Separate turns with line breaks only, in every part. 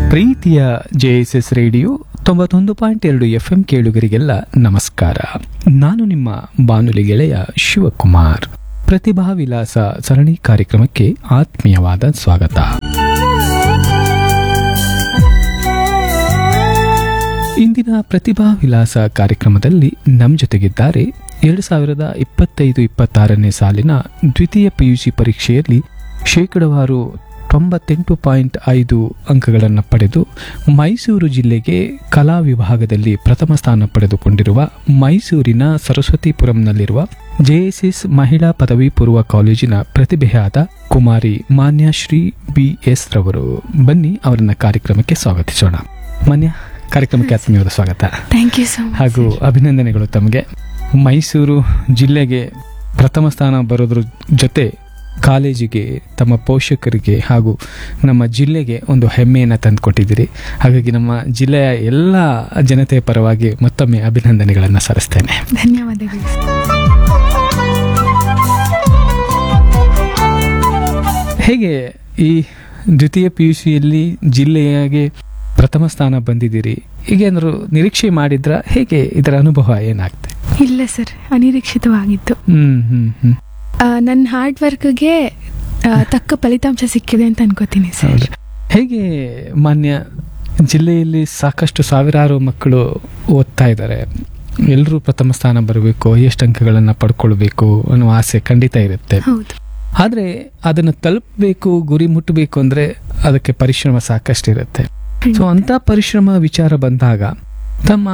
ಪ್ರೀತಿಯ JSS radio ತೊಂಬತ್ತೊಂದು point ಎರಡು ಎಫ್ ಎಂ ಕೇಳುಗರಿಗೆಲ್ಲ ನಮಸ್ಕಾರ ನಾನು ನಿಮ್ಮ ಬಾನುಲಿ ಗೆಳೆಯ ಶಿವಕುಮಾರ್ ಪ್ರತಿಭಾ ವಿಲಾಸ ಸರಣಿ ಕಾರ್ಯಕ್ರಮಕ್ಕೆ ಆತ್ಮೀಯವಾದ ಸ್ವಾಗತ ಇಂದಿನ ಪ್ರತಿಭಾ ವಿಲಾಸ ಕಾರ್ಯಕ್ರಮದಲ್ಲಿ ನಮ್ಮ ಜೊತೆಗಿದ್ದಾರೆ ಎರಡು ಸಾವಿರದ ಇಪ್ಪತ್ತೈದು ಇಪ್ಪತ್ತಾರನೇ ಸಾಲಿನ ದ್ವಿತೀಯ ಪಿಯುಸಿ ಪರೀಕ್ಷೆಯಲ್ಲಿ ಶೇಕಡವಾರು ತೊಂಬತ್ತೆಂಟು ಪಾಯಿಂಟ್ ಐದು ಅಂಕಗಳನ್ನು ಪಡೆದು ಮೈಸೂರು ಜಿಲ್ಲೆಗೆ ಕಲಾ ವಿಭಾಗದಲ್ಲಿ ಪ್ರಥಮ ಸ್ಥಾನ ಪಡೆದುಕೊಂಡಿರುವ ಮೈಸೂರಿನ ಸರಸ್ವತಿಪುರಂನಲ್ಲಿರುವ ಜೆಎಸ್ಎಸ್ ಮಹಿಳಾ ಪದವಿ ಪೂರ್ವ ಕಾಲೇಜಿನ ಪ್ರತಿಭೆಯಾದ ಕುಮಾರಿ ಮಾನ್ಯಶ್ರೀ ಬಿ ಎಸ್ ರವರು ಬನ್ನಿ ಅವರನ್ನ ಕಾರ್ಯಕ್ರಮಕ್ಕೆ ಸ್ವಾಗತಿಸೋಣ ಮಾನ್ಯ ಕಾರ್ಯಕ್ರಮಕ್ಕೆ ಆತ್ಮೀಯವಾದ ಸ್ವಾಗತ
ಥ್ಯಾಂಕ್ ಯು ಸೊ ಮಚ್
ಹಾಗೂ ಅಭಿನಂದನೆಗಳು ತಮಗೆ ಮೈಸೂರು ಜಿಲ್ಲೆಗೆ ಪ್ರಥಮ ಸ್ಥಾನ ಬರೋದ್ರ ಜೊತೆ ಕಾಲೇಜಿಗೆ ತಮ್ಮ ಪೋಷಕರಿಗೆ ಹಾಗೂ ನಮ್ಮ ಜಿಲ್ಲೆಗೆ ಒಂದು ಹೆಮ್ಮೆಯನ್ನು ತಂದುಕೊಟ್ಟಿದ್ದೀರಿ ಹಾಗಾಗಿ ನಮ್ಮ ಜಿಲ್ಲೆಯ ಎಲ್ಲ ಜನತೆಯ ಪರವಾಗಿ ಮತ್ತೊಮ್ಮೆ ಅಭಿನಂದನೆಗಳನ್ನು ಸಲ್ಲಿಸ್ತೇನೆ
ಧನ್ಯವಾದಗಳು
ಹೇಗೆ ಈ ದ್ವಿತೀಯ ಪಿ ಯು ಸಿಯಲ್ಲಿ ಜಿಲ್ಲೆಗೆ ಪ್ರಥಮ ಸ್ಥಾನ ಬಂದಿದ್ದೀರಿ ಹೀಗೇನಾದ್ರು ನಿರೀಕ್ಷೆ ಮಾಡಿದ್ರ ಹೇಗೆ ಇದರ ಅನುಭವ ಏನಾಗ್ತದೆ
ಇಲ್ಲ ಸರ್ ಅನಿರೀಕ್ಷಿತವಾಗಿತ್ತು
ಹ್ಮ್ ಹ್ಮ್ ಹ್ಮ್
ಆ, ನನ್ನ ಹಾರ್ಡ್ ವರ್ಕ್ಗೆ ತಕ್ಕ ಫಲಿತಾಂಶ ಸಿಕ್ಕಿದೆ ಅಂತ ಅನ್ಕೋತೀನಿ ಸರ್
ಹೌದು. ಹೇಗೆ ಮಾನ್ಯ ಜಿಲ್ಲೆಯಲ್ಲಿ ಸಾಕಷ್ಟು ಸಾವಿರಾರು ಮಕ್ಕಳು ಓದ್ತಾ ಇದ್ದಾರೆ ಎಲ್ಲರೂ ಪ್ರಥಮ ಸ್ಥಾನ ಬರಬೇಕು ಎಷ್ಟು ಅಂಕಗಳನ್ನು ಪಡ್ಕೊಳ್ಬೇಕು ಅನ್ನೋ ಆಸೆ ಖಂಡಿತ ಇರುತ್ತೆ
ಹೌದು
ಆದರೆ ಅದನ್ನು ತಲುಪಬೇಕು ಗುರಿ ಮುಟ್ಟಬೇಕು ಅಂದರೆ ಅದಕ್ಕೆ ಪರಿಶ್ರಮ ಸಾಕಷ್ಟು ಇರುತ್ತೆ ಸೊ ಅಂತ ಪರಿಶ್ರಮ ವಿಚಾರ ಬಂದಾಗ ತಮ್ಮ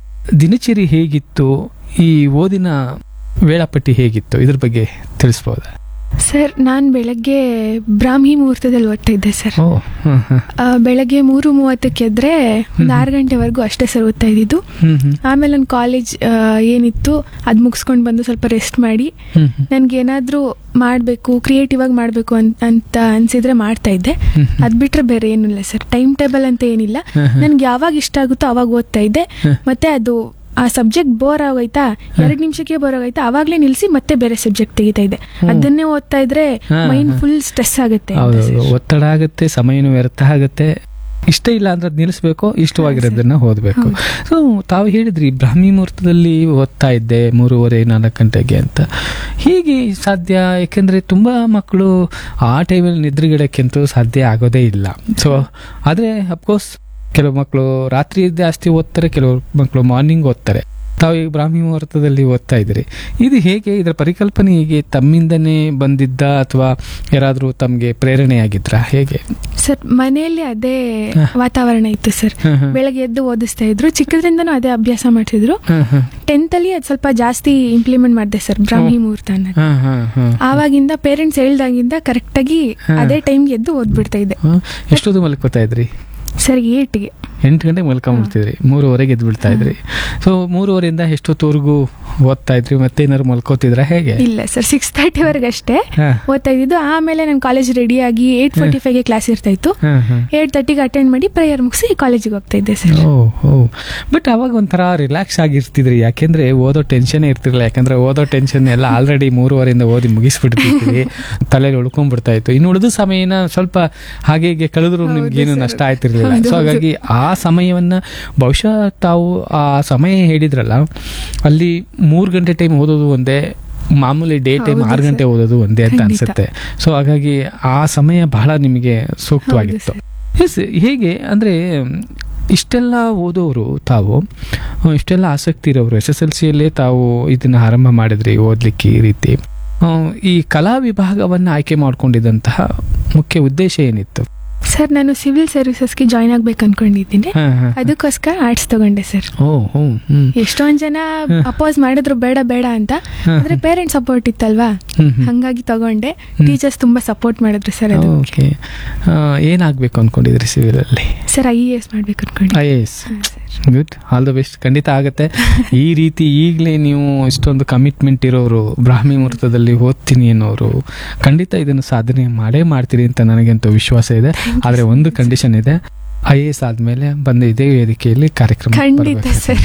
ದಿನಚರಿ ಹೇಗಿತ್ತು ಈ ಓದಿನ ವೇಳಾಪಟ್ಟಿ ಹೇಗಿತ್ತು ಇದ್ರ ಬಗ್ಗೆ ತಿಳಿಸ್ಬೋದಾ
ಸರ್ ನಾನು ಬೆಳಗ್ಗೆ ಬ್ರಾಹ್ಮಿ ಮುಹೂರ್ತದಲ್ಲಿ ಓದ್ತಾ ಇದ್ದೆ ಸರ್
ಓ ಹ್ಮ್ ಹ್ಮ್
ಆ, ಬೆಳಗ್ಗೆ ಮೂರು ಮೂವತ್ತಕ್ಕೆ ಎದ್ರೆ ಒಂದು ಆರು ಗಂಟೆವರೆಗೂ ಅಷ್ಟೇ ಸರ್ ಓದ್ತಾ ಇದ್ದಿದ್ದು
ಹ್ಮ್ ಹ್ಮ್
ಆಮೇಲೆ ನನ್ನ ಕಾಲೇಜ್ ಏನಿತ್ತು ಅದು ಮುಗಿಸ್ಕೊಂಡು ಬಂದು ಸ್ವಲ್ಪ ರೆಸ್ಟ್ ಮಾಡಿ
ಹ್ಮ್ ಹ್ಮ್
ನನ್ಗೆ ಏನಾದರೂ ಮಾಡಬೇಕು ಕ್ರಿಯೇಟಿವ್ ಆಗಿ ಮಾಡಬೇಕು ಅಂತ ಅನ್ಸಿದ್ರೆ ಮಾಡ್ತಾ ಇದ್ದೆ
ಹ್ಮ್ ಹ್ಮ್.
ಅದ್ ಬಿಟ್ರೆ ಬೇರೆ ಏನಿಲ್ಲ ಸರ್ ಟೈಮ್ ಟೇಬಲ್ ಅಂತ ಏನಿಲ್ಲ
ಹ್ಮ್ ಹ್ಮ್.
ನನ್ಗೆ ಯಾವಾಗ ಇಷ್ಟ ಆಗುತ್ತೋ ಅವಾಗ ಓದ್ತಾ ಇದ್ದೆ
ಹ್ಮ್.
ಮತ್ತೆ ಅದು ಆ ಸಬ್ಜೆಕ್ಟ್ ಬೋರ್ ಆಗೋಯ್ತಾ ಎರಡು ನಿಮಿಷಕ್ಕೆ ಬೋರ್ ಆಗೋಯ್ತಾ ಅವಾಗ್ಲೇ ನಿಲ್ಸಿ ಮತ್ತೆ ಬೇರೆ ಸಬ್ಜೆಕ್ಟ್ ತೆಗಿತಾ ಇದ್ದೆ ಅದನ್ನೇ ಓದ್ತಾ ಇದ್ರೆ
ಹಾ,
ಮೈಂಡ್
ಹಾ.
ಫುಲ್ ಸ್ಟ್ರೆಸ್ ಆಗುತ್ತೆ ಅಂತ
ಹೌದು
ಸರ್.
ಒತ್ತಡ ಆಗುತ್ತೆ ಸಮಯನೂ ವ್ಯರ್ಥ ಆಗುತ್ತೆ ಇಷ್ಟ ಇಲ್ಲ ಅಂದ್ರೆ ಅದ್ ನಿಲ್ಲಿಸ್ಬೇಕು ಇಷ್ಟವಾಗಿರೋದನ್ನ ಓದಬೇಕು ಸೊ ತಾವು ಹೇಳಿದ್ರಿ ಬ್ರಾಹ್ಮಿ ಮುಹೂರ್ತದಲ್ಲಿ ಓದ್ತಾ ಇದ್ದೆ ಮೂರುವರೆ ನಾಲ್ಕು ಗಂಟೆಗೆ ಅಂತ ಹೀಗೆ ಸಾಧ್ಯ ಯಾಕೆಂದ್ರೆ ತುಂಬಾ ಮಕ್ಕಳು ಆ ಟೈಮಲ್ಲಿ ನಿದ್ರೆಗಿಡಕ್ಕಂತೂ ಸಾಧ್ಯ ಆಗೋದೇ ಇಲ್ಲ ಸೊ ಆದರೆ ಅಫ್ಕೋರ್ಸ್ ಕೆಲವು ಮಕ್ಕಳು ರಾತ್ರಿ ಜಾಸ್ತಿ ಓದ್ತಾರೆ ಕೆಲವು ಮಕ್ಕಳು ಮಾರ್ನಿಂಗ್ ಓದ್ತಾರೆ ತಾವು ಈಗ ಬ್ರಾಹ್ಮಿ ಮುಹೂರ್ತದಲ್ಲಿ ಓದ್ತಾ ಇದ್ದೀರಿ ಇದು ಹೇಗೆ ಇದರ ಪರಿಕಲ್ಪನೆ ಹೇಗೆ ತಮ್ಮಿಂದನೇ ಬಂದಿದ್ದ ಅಥವಾ ಯಾರಾದರೂ ತಮಗೆ ಪ್ರೇರಣೆಯಾಗಿದ್ರಾ ಹೇಗೆ
ಸರ್ ಮನೆಯಲ್ಲಿ ಅದೇ
ಹಾ.
ವಾತಾವರಣ ಇತ್ತು ಸರ್
ಹ್ಮ್ ಹ್ಮ್.
ಬೆಳಗ್ಗೆ ಎದ್ದು ಓದಿಸ್ತಾ ಇದ್ರು ಚಿಕ್ಕದ್ರಿಂದನೂ ಅದೇ ಅಭ್ಯಾಸ ಮಾಡ್ತಿದ್ರು
ಹ್ಮ್ ಹ್ಮ್.
ಟೆಂತ್ ಅಲ್ಲಿ ಅದು ಸ್ವಲ್ಪ ಜಾಸ್ತಿ ಇಂಪ್ಲಿಮೆಂಟ್ ಮಾಡಿದೆ ಸರ್ ಬ್ರಾಹ್ಮಿ ಮುಹೂರ್ತ ಅನ್ನೋದು
ಹ್ಮ್ ಹ್ಮ್ ಹ್ಮ್.
ಆವಾಗಿಂದ ಪೇರೆಂಟ್ಸ್ ಹೇಳ್ದಾಗಿಂದ ಕರೆಕ್ಟಾಗಿ
ಹಾ.
ಅದೇ ಟೈಮ್ಗೆ ಎದ್ದು ಓದ್ಬಿಡ್ತಾ ಇದ್ದೆ
ಹ್ಮ್. ಎಷ್ಟೊತ್ತು ಮಲ್ಕೋತಾ ಇದ್ರಿ
ಸರ್ ಏಟ್ಗೆ
ಎಂಟು ಗಂಟೆಗೆ ಮಲ್ಕೊಂಡ್ಬಿಡ್ತಿದ್ರಿ ಮೂರುವರೆಗೆ ಎದ್ದು ಬಿಡ್ತಾ ಇದ್ರಿ ಸೊ ಮೂರುವರೆಯಿಂದ ಎಷ್ಟೊತ್ತವರೆಗೂ ಓದ್ತಾ ಇದ್ರಿ ಮತ್ತೆ ಏನಾದ್ರು ಮಲ್ಕೋತಿದ್ರ ಹೇಗೆ
ಇಲ್ಲ ಸರ್ ಸಿಕ್ಸ್ ತರ್ಟಿವರೆಗೆ ಅಷ್ಟೇ
ಹಾ.
ಓದ್ತಾ ಇದ್ದಿದ್ದು ಆಮೇಲೆ ನಾನು ಕಾಲೇಜ್ ರೆಡಿ ಆಗಿ ಏಟ್ ಫೋರ್ಟಿ ಫೈವ್ಗೆ ಕ್ಲಾಸ್ ಇರ್ತಾ ಇತ್ತು
ಹ್ಮ್ ಹ್ಮ್.
ಏಟ್ ತರ್ಟಿಗೆ ಅಟೆಂಡ್ ಮಾಡಿ ಪ್ರೇಯರ್ ಮುಗಿಸಿ ಕಾಲೇಜಿಗೆ ಹೋಗ್ತಾ ಇದ್ದೆ ಸರ್
ಓ ಓ ಬಟ್ ಅವಾಗ ಒಂಥರ ರಿಲ್ಯಾಕ್ಸ್ ಆಗಿರ್ತಿದ್ರಿ ಯಾಕೆಂದ್ರೆ ಓದೋ ಟೆನ್ಷನ್ ಇರ್ತಿರ್ಲಿಲ್ಲ ಯಾಕಂದ್ರೆ ಓದೋ ಟೆನ್ಷನ್ ಎಲ್ಲ ಆಲ್ರೆಡಿ ಮೂರುವರೆಯಿಂದ ಓದಿ ಮುಗಿಸ್ಬಿಡ್ತಿದ್ವಿ ತಲೆಯಲ್ಲಿ ಉಳ್ಕೊಂಡ್ಬಿಡ್ತಾ ಇತ್ತು ಇನ್ನು ಉಳಿದ ಸಮಯನ ಸ್ವಲ್ಪ ಹಾಗೆ ಹೀಗೆ ಕಳೆದ್ರು
ಹೌದು
ನಿಮ್ಗೇನು
sir.
ನಷ್ಟ ಆಯ್ತಿರ್ಲಿಲ್ಲ
ಹೌದು,
ಸೊ
ಹೌದು.
ಹಾಗಾಗಿ ಆ ಸಮಯವನ್ನ ಬಹುಶಃ ತಾವು ಆ ಸಮಯ ಹೇಳಿದ್ರಲ್ಲ ಅಲ್ಲಿ ಮೂರು ಗಂಟೆ ಟೈಮ್ ಓದೋದು ಒಂದೇ ಮಾಮೂಲಿ ಡೇ ಟೈಮ್
ಹೌದು
ಆರು ಗಂಟೆ
sir.
ಓದೋದು ಒಂದೇ ಅಂತ
ಖಂಡಿತ.
ಅನ್ಸುತ್ತೆ ಸೊ ಹಾಗಾಗಿ ಆ ಸಮಯ ಬಹಳ ನಿಮಗೆ ಸೂಕ್ತವಾಗಿತ್ತು ಎಸ್ ಹೇಗೆ ಅಂದರೆ ಇಷ್ಟೆಲ್ಲ ಓದೋರು ತಾವು ಆ, ಇಷ್ಟೆಲ್ಲ ಆಸಕ್ತಿ ಇರೋರು ಎಸ್ ಎಸ್ ಎಲ್ ಸಿಯಲ್ಲೇ ತಾವು ಇದನ್ನು ಆರಂಭ ಮಾಡಿದ್ರಿ ಓದಲಿಕ್ಕೆ ಈ ರೀತಿ ಆ, ಈ ಕಲಾ ವಿಭಾಗವನ್ನು ಆಯ್ಕೆ ಮಾಡ್ಕೊಂಡಿದ್ದಂತಹ ಮುಖ್ಯ ಉದ್ದೇಶ ಏನಿತ್ತು
ಸರ್ ನಾನು ಸಿವಿಲ್ ಸರ್ವಿಸಸ್ಗೆ ಜಾಯ್ನ್ ಆಗ್ಬೇಕು ಅನ್ಕೊಂಡಿದ್ದೀನಿ
ಹಾ, ಹಾ.
ಅದಕ್ಕೋಸ್ಕರ ಆರ್ಟ್ಸ್ ತಗೊಂಡೆ ಸರ್
ಓ ಹ್ಞೂ ಹ್ಮ್
ಎಷ್ಟೊಂದ್ ಜನ ಅಪೋಸ್ ಮಾಡಿದ್ರು ಬೇಡ ಬೇಡ ಅಂತ
ಹಾ,
ಆದ್ರೆ ಪೇರೆಂಟ್ಸ್ ಸಪೋರ್ಟ್ ಇತ್ತಲ್ವಾ
ಹ್ಮ್, ಹ್ಮ್.
ಹಂಗಾಗಿ ತಗೊಂಡೆ ಟೀಚರ್ಸ್ ತುಂಬಾ ಸಪೋರ್ಟ್ ಮಾಡಿದ್ರು ಸರ್ ಅದು
ಓಕೆ ಆ, ಏನಾಗ್ಬೇಕು ಅನ್ಕೊಂಡಿದ್ರಿ ಸಿವಿಲಲ್ಲಿ
ಸರ್ ಐ ಎ ಎಸ್ ಮಾಡ್ಬೇಕು ಅನ್ಕೊಂಡೆ
I A S good all the best ಖಂಡಿತ ಆಗುತ್ತೆ ಈ ರೀತಿ ಈಗಲೇ ನೀವು ಇಷ್ಟೊಂದು ಕಮಿಟ್ಮೆಂಟ್ ಇರೋರು ಬ್ರಾಹ್ಮಿ ಮುಹೂರ್ತದಲ್ಲಿ ಓದ್ತೀನಿ ಅನ್ನೋರು ಖಂಡಿತ ಇದನ್ನು ಸಾಧನೆ ಮಾಡೇ ಮಾಡ್ತೀರಿ ಅಂತ ನನಗಂತೂ ವಿಶ್ವಾಸ ಇದೆ ಆದರೆ ಒಂದು ಕಂಡೀಷನ್ ಇದೆ ಐ ಎ ಎಸ್ ಆದ್ಮೇಲೆ ಬಂದು ಇದೇ ವೇದಿಕೆಯಲ್ಲಿ ಕಾರ್ಯಕ್ರಮ
ಖಂಡಿತ ಸರ್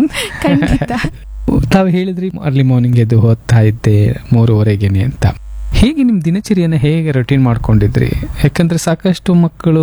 ಖಂಡಿತ
ತಾವು ಹೇಳಿದ್ರಿ ಅರ್ಲಿ ಮಾರ್ನಿಂಗ್ ಎದ್ದು ಓದ್ತಾ ಇದ್ದೆ ಮೂರುವರೆಗೆನೆ ಅಂತ ಹೇಗೆ ನಿಮ್ಮ ದಿನಚರಿಯನ್ನು ಹೇಗೆ ರೊಟೀನ್ ಮಾಡ್ಕೊಂಡಿದ್ರಿ ಯಾಕಂದ್ರೆ ಸಾಕಷ್ಟು ಮಕ್ಕಳು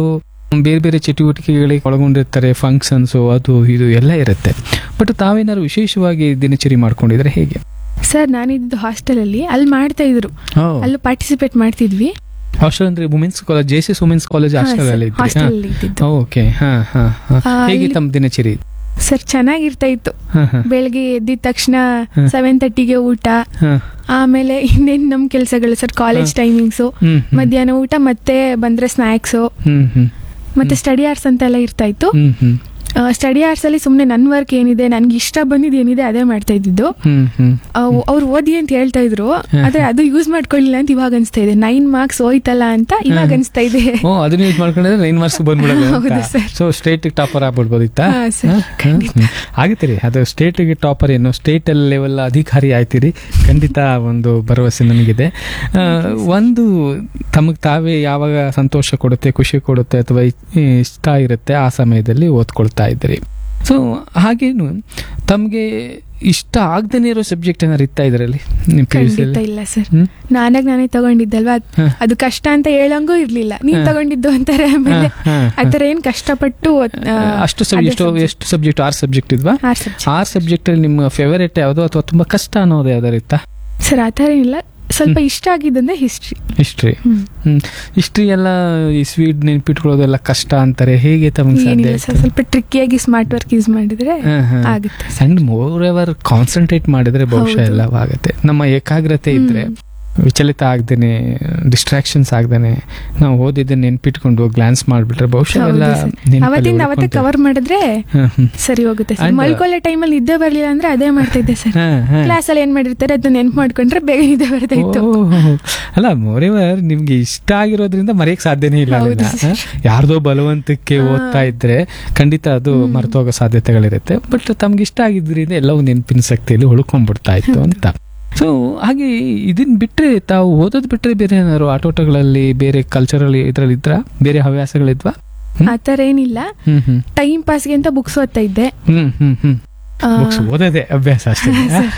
ಬೇರೆ ಬೇರೆ ಚಟುವಟಿಕೆಗಳಿಗೆ ಒಳಗೊಂಡಿರ್ತಾರೆ ಫಂಕ್ಷನ್ಸು ಅದು ಇದು ಎಲ್ಲ ಇರುತ್ತೆ ಬಟ್ ತಾವೇನಾದ್ರು ವಿಶೇಷವಾಗಿ ದಿನಚರಿ ಮಾಡ್ಕೊಂಡಿದ್ರೆ ಹೇಗೆ
ಸರ್ ನಾನಿದ್ದು ಹಾಸ್ಟೆಲಲ್ಲಿ ಅಲ್ಲಿ ಮಾಡ್ತಾ ಇದ್ರು ಅಲ್ಲೂ ಪಾರ್ಟಿಸಿಪೇಟ್ ಮಾಡ್ತಿದ್ವಿ
ಹಾಸ್ಟೆಲ್ ಅಂದ್ರೆ women's college J C women's college hostel ಅಲ್ಲಿ ಇದ್ರಿ
ಹಾಸ್ಟೆಲ್ ಇದ್ದಿದ್ದು
ಓಕೆ ಹಾ ಹಾ ಹಾ
ಆ,
ಹೇಗೆ
ಇಲ್ಲಿ-
ತಮ್ಮ ದಿನಚರಿ
ಸರ್ ಚೆನ್ನಾಗಿರ್ತಾ ಇತ್ತು
ಹಾ ಹಾ
ಬೆಳಗ್ಗೆ ಎದ್ದಿದ ತಕ್ಷಣ
ಹ.
ಸೆವೆನ್ ತರ್ಟಿಗೆ ಊಟ
ಹಾ
ಆಮೇಲೆ ಇನ್ನೇನ್ ನಮ್ ಕೆಲಸಗಳು sir college timings
hmm hmm.
ಮಧ್ಯಾಹ್ನ ಊಟ ಮತ್ತೆ ಬಂದ್ರೆ ಸ್ನಾಕ್ಸು
ಹ್ಮ್ ಹ್ಮ್
ಮತ್ತೆ ಸ್ಟಡಿ ಆರ್ಸ್ ಅಂತ ಎಲ್ಲ ಇರ್ತಾ ಇತ್ತು
ಹ್ಮ್ ಹ್ಮ್
ಸ್ಟಡಿ ಆರ್ಸ್ ಅಲ್ಲಿ ಸುಮ್ನೆ ನನ್ ವರ್ಕ್ ಏನಿದೆ ನನ್ಗೆ ಇಷ್ಟ ಬಂದಿದ್ ಏನಿದೆ ಅದೇ ಮಾಡ್ತಾ ಇದ್ದಿದ್ದು
ಹ್ಮ್ ಹ್ಮ್
ಅವ್ರು ಓದಿ ಅಂತ ಹೇಳ್ತಾ ಇದ್ರು ಆದ್ರೆ ಅದು ಯೂಸ್ ಮಾಡ್ಕೊಳ್ಳಿಲ್ಲ ಅಂತ ಇವಾಗ ಅನ್ಸ್ತಾ ಇದೆ ನೈನ್ ಮಾರ್ಕ್ಸ್ ಹೋಯ್ತಲ್ಲ ಅಂತ ಇವಾಗ ಅನ್ಸ್ತಾ ಇದೆ
ಓ ಅದನ್ನ ಯೂಸ್ ಮಾಡ್ಕೊಂಡ್ರೆ ನೈನ್ ಮಾರ್ಕ್ಸ್ ಬಂದ್ಬಿಡಲ್ಲ
ಹೌದು sir.
ಸೊ ಸ್ಟೇಟ್ ಟಾಪರ್ ಆಗ್ಬಿಡ್ಬೋದಿತ್ತಾ
ಹಾ, sir,
ಹಾ, ಹಾ. ಆಗುತ್ತೆ ರೀ ಅದು ಸ್ಟೇಟ್ಗೆ ಟಾಪರ್ ಏನು ಸ್ಟೇಟ್ ಲೆವೆಲ್ ಅಧಿಕಾರಿ ಆಯ್ತೀರಿ ಖಂಡಿತ ಒಂದು ಭರವಸೆ ನನಗಿದೆ ಆ, ಒಂದು ತಮಗೆ ತಾವೇ ಯಾವಾಗ ಸಂತೋಷ ಕೊಡುತ್ತೆ ಖುಷಿ ಕೊಡುತ್ತೆ ಅಥವಾ ಇಷ್ಟ ಇರುತ್ತೆ ಆ ಸಮಯದಲ್ಲಿ ಓದ್ಕೊಳ್ತಾ ಇದ್ದೀರಿ ಸೊ ಹಾಗೇನು ತಮಗೆ ಇಷ್ಟ ಆಗದೇ ಇರೋ ಸಬ್ಜೆಕ್ಟ್ ಏನಾರು ಇತ್ತಾ ಇದರಲ್ಲಿ ನಿಮ್ಮ ಪಿ ಯು
ಖಂಡಿತ ಇಲ್ಲ ಸರ್
ಹ್ಮ್
ನಾನಾಗ ನಾನೇ ತಗೊಂಡಿದ್ದಲ್ವಾ ಅದ್-
ಹ.
ಅದು ಕಷ್ಟ ಅಂತ ಹೇಳಂಗೂ ಇರ್ಲಿಲ್ಲ ನೀನ್
ಹ.
ತಗೊಂಡಿದ್ದು ಅಂತಾರೆ ಆಮೇಲೆ
ಹಾ, ಹಾ, ಹಾ.
ಆತರ ಏನ್ ಕಷ್ಟಪಟ್ಟು ಓದ್- ಆ,
ಅಷ್ಟು ಸಬ್
ಅದೇ
ಎಷ್ಟು
subject.
ಎಷ್ಟು ಸಬ್ಜೆಕ್ಟ್ ಆರು ಸಬ್ಜೆಕ್ಟ್ ಇದ್ವಾ
ಆರ್ subject.
ಆರು ಸಬ್ಜೆಕ್ಟ್ ಅಲ್ಲಿ ನಿಮ್ಮ ಫೇವರೇಟ್ ಯಾವುದು ಅಥವಾ ತುಂಬಾ ಕಷ್ಟ ಅನ್ನೋದು ಯಾವ್ದಾರು ಇತ್ತಾ
ಸರ್ ಆತರ ಏನಿಲ್ಲ ಸ್ವಲ್ಪ ಇಷ್ಟ ಆಗಿದ್ದಂದ್ರೆ ಹಿಸ್ಟ್ರಿ
ಹಿಸ್ಟ್ರಿ ಹ್ಮ್ ಹಿಸ್ಟ್ರಿ ಎಲ್ಲ ಈ ಸ್ವೀಟ್ ನೆನ್ಪಿಟ್ಕೊಳ್ಳೋದೆಲ್ಲ ಕಷ್ಟ ಅಂತಾರೆ ಹೇಗೆ ತಮಗೆ ಸಾಧ್ಯ
ಏನಿಲ್ಲ
ಆಯ್ತು?
ಸರ್ ಸ್ವಲ್ಪ ಟ್ರಿಕ್ಕಿಯಾಗಿ ಸ್ಮಾರ್ಟ್ ವರ್ಕ್ ಯೂಸ್ ಮಾಡಿದ್ರೆ
ಹಾ, ಹಾ.
ಆಗುತ್ತೆ sir.
And moreover concentrate ಮಾಡಿದ್ರೆ ಬಹುಶಃ
ಹೌದು.
ಎಲ್ಲ ಆಗುತ್ತೆ ನಮ್ಮ ಏಕಾಗ್ರತೆ ಇದ್ರೆ
ಹ್ಮ್.
ವಿಚಲಿತ ಆಗ್ದೇನೆ ಡಿಸ್ಟ್ರಾಕ್ಷನ್ಸ್ ಆಗ್ದೇನೆ ನಾವು ಓದಿದ್ದನ್ನ ನೆನ್ಪಿಟ್ಕೊಂಡು ಗ್ಲಾನ್ಸ್ ಮಾಡ್ಬಿಟ್ರೆ ಬಹುಶಃ
ಹೌದು
ಎಲ್ಲ
sir.
ನೆನ್ಪಲ್ಲಿ
ಅವತ್ತಿಂದ ಅವತ್ತೇ
ಉಳ್ಕೊಂತವೆ.
ಕವರ್ ಮಾಡಿದ್ರೆ
ಹಾ, ಹ್ಮ್.
ಸರಿ ಹೋಗುತ್ತೆ ಸರ್
And-
ಮಲ್ಕೊಳ್ಳೋ ಟೈಮಲ್ಲಿ ನಿದ್ದೆ ಬರ್ಲಿಲ್ಲ ಅಂದ್ರೆ ಅದೇ ಮಾಡ್ತಾ ಇದ್ದೆ ಸರ್
ಹಾ, ಹಾ.
ಕ್ಲಾಸ್ ಅಲ್ಲಿ ಏನ್ ಮಾಡಿರ್ತಾರೆ ಅದನ್ನ ನೆನ್ಪು ಮಾಡ್ಕೊಂಡ್ರೆ ಬೇಗ ನಿದ್ದೆ ಬರ್ತಾ ಇತ್ತು
ಓಹ್. ಅಲ್ಲ ಮೋರೆವರ್ ನಿಮ್ಗೆ ಇಷ್ಟ ಆಗಿರೋದ್ರಿಂದ ಮರೆಯಕ್ ಸಾಧ್ಯನೇ ಇಲ್ಲ
ಹೌದು
ಅದನ್ನ.
sir.
ಹ? ಯಾರ್ದೋ ಬಲವಂತಕ್ಕೆ
ಹಾ.
ಓದ್ತಾ ಇದ್ರೆ ಖಂಡಿತ ಅದು ಮರ್ತೋಗೋ ಸಾಧ್ಯತೆಗಳಿರುತ್ತೆ ಬಟ್ ತಮ್ಗೆ ಇಷ್ಟ ಆಗಿದ್ರಿಂದ ಎಲ್ಲವೂ ನೆನಪಿನ ಶಕ್ತಿಯಲ್ಲಿ ಉಳ್ಕೊಂಡ್ಬಿಡ್ತಾ ಇತ್ತು ಅಂತ ಸೊ ಹಾಗೆ ಇದನ್ನ ಬಿಟ್ರೆ ತಾವು ಓದೋದ್ ಬಿಟ್ರೆ ಬೇರೆ ಏನಾದ್ರು ಆಟೋಟಗಳಲ್ಲಿ ಬೇರೆ ಕಲ್ಚರಲ್ ಇದ್ರಲ್ಲಿ ಇದ್ರ ಬೇರೆ ಹವ್ಯಾಸಗಳಿದ್ವಾ ಹ್ಮ್?
ಆತರ ಏನಿಲ್ಲ
ಹ್ಮ್ ಹ್ಮ್
ಟೈಮ್ ಪಾಸ್ಗೆ ಅಂತ ಬುಕ್ಸ್ ಓದ್ತಾ ಇದ್ದೆ
ಹ್ಮ್ ಹ್ಮ್ ಹ್ಮ್ ಬುಕ್ಸ್ ಓದೋದೇ ಅಭ್ಯಾಸ ಅಷ್ಟೇ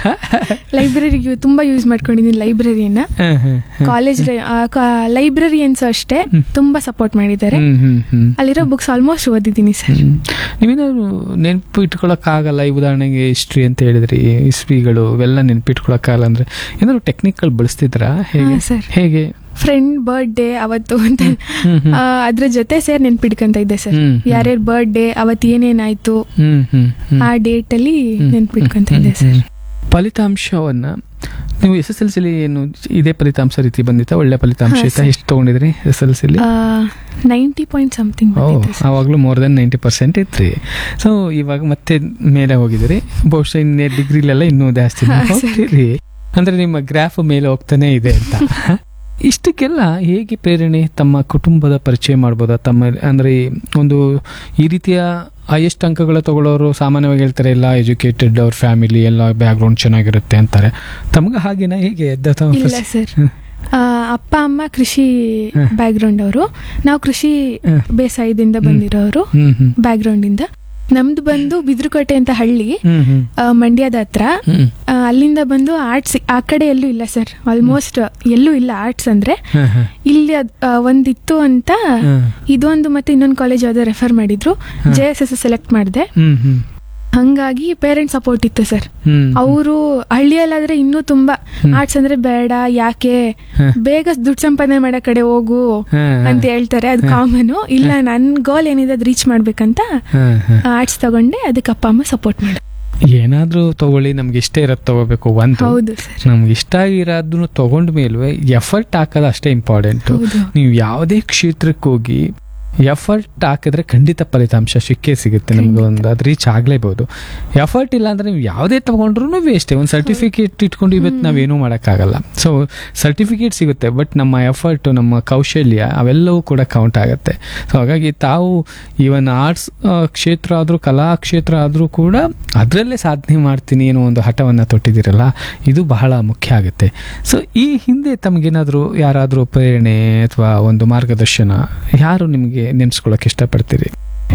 ಲೈಬ್ರರಿಗೆ ತುಂಬಾ ಯೂಸ್ ಮಾಡ್ಕೊಂಡಿದ್ದೀನಿ ಲೈಬ್ರರಿಯನ್ನ
ಹ್ಮ್ ಹ್ಮ್ ಹ್ಮ್.
ಕಾಲೇಜ್ ಲೈಬ್ರರಿಯನ್ಸ್ ಅಷ್ಟೇ
ಹ್ಮ್.
ತುಂಬಾ ಸಪೋರ್ಟ್ ಮಾಡಿದ್ದಾರೆ
ಹ್ಮ್ ಹ್ಮ್ ಹ್ಮ್
ಅಲ್ಲಿರೋ ಬುಕ್ಸ್ ಆಲ್ಮೋಸ್ಟ್ ಓದಿದ್ದೀನಿ ಸರ್
ಹ್ಮ್. ನೀವೇನಾದ್ರು ನೆನಪು ಇಟ್ಕೊಳಕ್ಕಾಗಲ್ಲ ಈ ಉದಾಹರಣೆಗೆ ಹಿಸ್ಟ್ರಿ ಅಂತ ಹೇಳಿದ್ರಿ ಹಿಸ್ಟ್ರಿಗಳು ಇವೆಲ್ಲ ನೆನಪಿಟ್ಕೊಳಕ್ಕಾಗಲ್ಲ ಅಂದ್ರೆ ಏನಾದ್ರು ಟೆಕ್ನಿಕಲ್ ಬಳಸ್ತಿದ್ರಾ ಹೇಗೆ
ಹಾ, sir.
ಹೇಗೆ
ಫ್ರೆಂಡ್ ಬರ್ಡೇ ಅವತ್ತು ಅಂತ
ಹ್ಮ್ ಹ್ಮ್.
ಆ, ಅದ್ರ ಜೊತೆ ಸೇರ್ ನೆನ್ಪಿಡ್ಕೊಂತ ಇದ್ದೆ ಸರ್
ಹ್ಮ್, ಹ್ಮ್.
ಯಾರ್ಯಾರ ಬರ್ಡೇ ಅವತ್ ಏನೇನಾಯ್ತು
ಹ್ಮ್ ಹ್ಮ್ ಹ್ಮ್.
ಆ ಡೇಟ್ ಅಲ್ಲಿ
ಹ್ಮ್.
ನೆನ್ಪಿಡ್ಕೊಂತ
ಹ್ಮ್,
ಇದ್ದೆ ಸರ್
ಹ್ಮ್. ಫಲಿತಾಂಶವನ್ನ ನೀವು ಎಸ್ ಎಸ್ ಎಲ್ ಸಿಲಿ ಏನು ಇದೇ ಫಲಿತಾಂಶ ರೀತಿ ಬಂದಿತ್ತಾ ಒಳ್ಳೆ ಫಲಿತಾಂಶ
ಹಾ,
ಇತ್ತಾ
sir.
ಎಷ್ಟು ತಗೊಂಡಿದ್ರಿ ಎಸ್ ಎಲ್ ಸಿಲಿ
ನೈಂಟಿ ಪಾಯಿಂಟ್ ಸಮಥಿಂಗ್
ಓ ಆವಾಗಲೂ ಮೋರ್ ದೆನ್ ನೈಂಟಿ ಪರ್ಸೆಂಟ್ ಇತ್ರಿ ಸೊ ಇವಾಗ ಮತ್ತೆ ಮೇಲೆ ಹೋಗಿದಿರಿ ಬಹುಶಃ ಇನ್ನೇ ಡಿಗ್ರಿಲೆಲ್ಲ ಇನ್ನೂ ಜಾಸ್ತಿ
ಹಾ, ಸರಿ.
ಹೋಗ್ತೀರಿ ಅಂದ್ರೆ ನಿಮ್ಮ ಗ್ರಾಫ್ ಮೇಲೆ ಹೋಗ್ತಾನೆ ಇದೆ ಅಂತ ಇಷ್ಟಕ್ಕೆಲ್ಲ ಹೇಗೆ ಪ್ರೇರಣೆ ತಮ್ಮ ಕುಟುಂಬದ ಪರಿಚಯ ಮಾಡ್ಬೋದಾ ತಮ್ಮ ಅಂದ್ರೆ ಈ ಒಂದು ಈ ರೀತಿಯ ಹೈಯೆಸ್ಟ್ ಅಂಕಗಳ ತಗೊಳ್ಳೋರು ಸಾಮಾನ್ಯವಾಗಿ ಹೇಳ್ತಾರೆ ಎಲ್ಲ ಎಜುಕೇಟೆಡ್ ಅವ್ರ ಫ್ಯಾಮಿಲಿ ಎಲ್ಲ ಬ್ಯಾಕ್ಗ್ರೌಂಡ್ ಚೆನ್ನಾಗಿರುತ್ತೆ ಅಂತಾರೆ ತಮ್ಗೆ ಹಾಗೇನಾ ಹೇಗೆ ಎದ್ದ ತಮ್ಮ
ಇಲ್ಲ
first-
ಸರ್
ಹ್ಮ್.
ಅಪ್ಪ ಅಮ್ಮ ಕೃಷಿ
ಹ.
ಬ್ಯಾಕ್ ಗ್ರೌಂಡ್ ಅವರು ನಾವು ಕೃಷಿ
ಹ.
ಬೇಸಾಯದಿಂದ ಬಂದಿರೋರು
ಹ್ಮ್ ಹ್ಮ್
ಬ್ಯಾಕ್ ಗ್ರೌಂಡ್ ಇಂದ ನಮ್ದು ಬಂದು ಬಿದ್ರುಕೋಟೆ ಅಂತ ಹಳ್ಳಿ
ಹ್ಮ್ ಹ್ಮ್
ಆ, ಮಂಡ್ಯದ ಹತ್ರ
ಹ್ಮ್
ಆ, ಅಲ್ಲಿಂದ ಬಂದು ಆರ್ಟ್ಸ್ ಆ ಕಡೆ ಎಲ್ಲೂ ಇಲ್ಲ ಸರ್ ಆಲ್ಮೋಸ್ಟ್ ಎಲ್ಲೂ ಇಲ್ಲ ಆರ್ಟ್ಸ್ ಅಂದ್ರೆ
ಹ್ಮ್ ಹ್ಮ್
ಇಲ್ಲಿ ಅದ್- ಆ, ಒಂದಿತ್ತು ಅಂತ
ಹ್ಮ್
ಇದೊಂದು ಮತ್ತೆ ಇನ್ನೊಂದು ಕಾಲೇಜ್ ಯಾವ್ದೋ ರೆಫರ್ ಮಾಡಿದ್ರು
ಹ.
ಜೆ ಎಸ್ ಎಸ್ ಸೆಲೆಕ್ಟ್ ಮಾಡಿದೆ
ಹ್ಮ್ ಹ್ಮ್
ಹಂಗಾಗಿ ಪೇರೆಂಟ್ ಸಪೋರ್ಟ್ ಇತ್ತು ಸರ್
ಹ್ಮ್
ಅವರು ಹಳ್ಳಿಯಲ್ಲಾದ್ರೆ ಇನ್ನೂ ತುಂಬಾ
ಹ್ಮ್.
ಆರ್ಟ್ಸ್ ಅಂದ್ರೆ ಬೇಡ ಯಾಕೆ
ಹ.
ಬೇಗ ದುಡ್ಡು ಸಂಪಾದನೆ ಮಾಡೋ ಕಡೆ ಹೋಗು
ಹ, ಹ.
ಅಂತ ಹೇಳ್ತಾರೆ ಅದು ಕಾಮನು ಇಲ್ಲ ನನ್ ಗೋಲ್ ಏನಿದೆ ಅದು ರೀಚ್ ಮಾಡ್ಬೇಕಂತ
ಹ, ಹ.
ಆರ್ಟ್ಸ್ ತಗೊಂಡೆ ಅದಕ್ಕೆ ಅಪ್ಪ ಅಮ್ಮ ಸಪೋರ್ಟ್ ಮಾಡಿ
ಏನಾದ್ರೂ ತಗೊಳ್ಳಿ ನಮ್ಗೆ ಇಷ್ಟ ಇರೋದ್ ತಗೋಬೇಕು ಒಂದು
ಹೌದು ಸರ್
ನಮ್ಗೆ ಇಷ್ಟ ಆಗಿರೋದನ್ನು ತಗೊಂಡ ಮೇಲೂ ಎಫರ್ಟ್ ಹಾಕೋದು ಅಷ್ಟೇ ಇಂಪಾರ್ಟೆಂಟ್
ಹೌದು
ನೀವು ಯಾವುದೇ ಕ್ಷೇತ್ರಕ್ಕೆ ಹೋಗಿ ಎಫರ್ಟ್ ಹಾಕಿದ್ರೆ ಖಂಡಿತ ಫಲಿತಾಂಶ ಸಿಕ್ಕೇ ಸಿಗುತ್ತೆ ನಮ್ಗೆ ಒಂದು ಅದು ರೀಚ್ ಆಗ್ಲೇಬಹುದು ಎಫರ್ಟ್ ಇಲ್ಲ ಅಂದ್ರೆ ನೀವು ಯಾವುದೇ ತಗೊಂಡ್ರು ವೇಸ್ಟ್ ಒಂದು ಸರ್ಟಿಫಿಕೇಟ್ ಇಟ್ಕೊಂಡು ಇವತ್ತು ನಾವೇನೂ ಮಾಡೋಕ್ಕಾಗಲ್ಲ ಸೊ ಸರ್ಟಿಫಿಕೇಟ್ ಸಿಗುತ್ತೆ ಬಟ್ ನಮ್ಮ ಎಫರ್ಟ್ ನಮ್ಮ ಕೌಶಲ್ಯ ಅವೆಲ್ಲವೂ ಕೂಡ ಕೌಂಟ್ ಆಗುತ್ತೆ ಸೊ ಹಾಗಾಗಿ ತಾವು ಈವನ್ ಆರ್ಟ್ಸ್ ಕ್ಷೇತ್ರ ಆದರೂ ಕಲಾ ಕ್ಷೇತ್ರ ಆದರೂ ಕೂಡ ಅದರಲ್ಲೇ ಸಾಧನೆ ಮಾಡ್ತೀನಿ ಅನ್ನೋ ಒಂದು ಹಠವನ್ನು ತೊಟ್ಟಿದ್ದೀರಲ್ಲ ಇದು ಬಹಳ ಮುಖ್ಯ ಆಗುತ್ತೆ ಸೊ ಈ ಹಿಂದೆ ತಮಗೇನಾದರೂ ಯಾರಾದರೂ ಪ್ರೇರಣೆ ಅಥವಾ ಒಂದು ಮಾರ್ಗದರ್ಶನ ಯಾರು ನಿಮಗೆ ನೆನೆಸ್ಕೊಳ್ಳೋಕೆ ಇಷ್ಟಪಡ್ತೀರಿ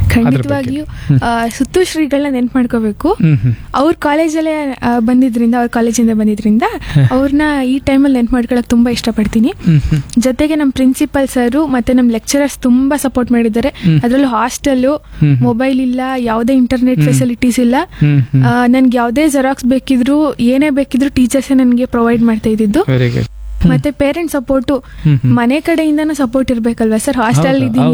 ಖಂಡಿತವಾಗಿಯೂ ಆ, ಸುತ್ತು ಶ್ರೀಗಳನ್ನ ನೆನ್ಪು ಮಾಡ್ಕೋಬೇಕು
ಹ್ಮ್ ಹ್ಮ್
ಅವ್ರ ಕಾಲೇಜಲ್ಲೇ ಆ, ಬಂದಿದ್ರಿಂದ ಅವ್ರ ಕಾಲೇಜಿಂದ ಬಂದಿದ್ರಿಂದ ಅವ್ರನ್ನ ಈ ಟೈಮಲ್ಲಿ ನೆನ್ಪು ಮಾಡ್ಕೊಳಕ್ ತುಂಬಾ ಇಷ್ಟಪಡ್ತೀನಿ
ಹ್ಮ್ ಹ್ಮ್
ಜೊತೆಗೆ ನಮ್ಮ ಪ್ರಿನ್ಸಿಪಲ್ ಸರು ಮತ್ತೆ ನಮ್ಮ ಲೆಕ್ಚರರ್ಸ್ ತುಂಬಾ ಸಪೋರ್ಟ್ ಮಾಡಿದ್ದಾರೆ
ಹ್ಮ್.
ಅದರಲ್ಲೂ ಹಾಸ್ಟೆಲ್
ಹ್ಮ್.
ಮೊಬೈಲ್ ಇಲ್ಲ ಯಾವುದೇ ಇಂಟರ್ನೆಟ್ ಫೆಸಿಲಿಟೀಸ್ ಇಲ್ಲ
ಹ್ಮ್ ಹ್ಮ್
ನನ್ಗೆ ಯಾವುದೇ ಜೆರಾಕ್ಸ್ ಬೇಕಿದ್ರು ಏನೇ ಬೇಕಿದ್ರು ಟೀಚರ್ಸ್ ನನಗೆ ಪ್ರೊವೈಡ್ ಮಾಡ್ತಾ ಇದ್ದಿದ್ದು
ವೆರಿ ಗುಡ್
ಮತ್ತೆ ಪೇರೆಂಟ್ ಸಪೋರ್ಟು
ಹ್ಮ್ ಹ್ಮ್
ಮನೆ ಕಡೆಯಿಂದನೂ ಸಪೋರ್ಟ್ ಇರ್ಬೇಕಲ್ವಾ ಸರ್ ಹಾಸ್ಟೆಲ್
ಹೌದು,
ಇದ್ದೀನಿ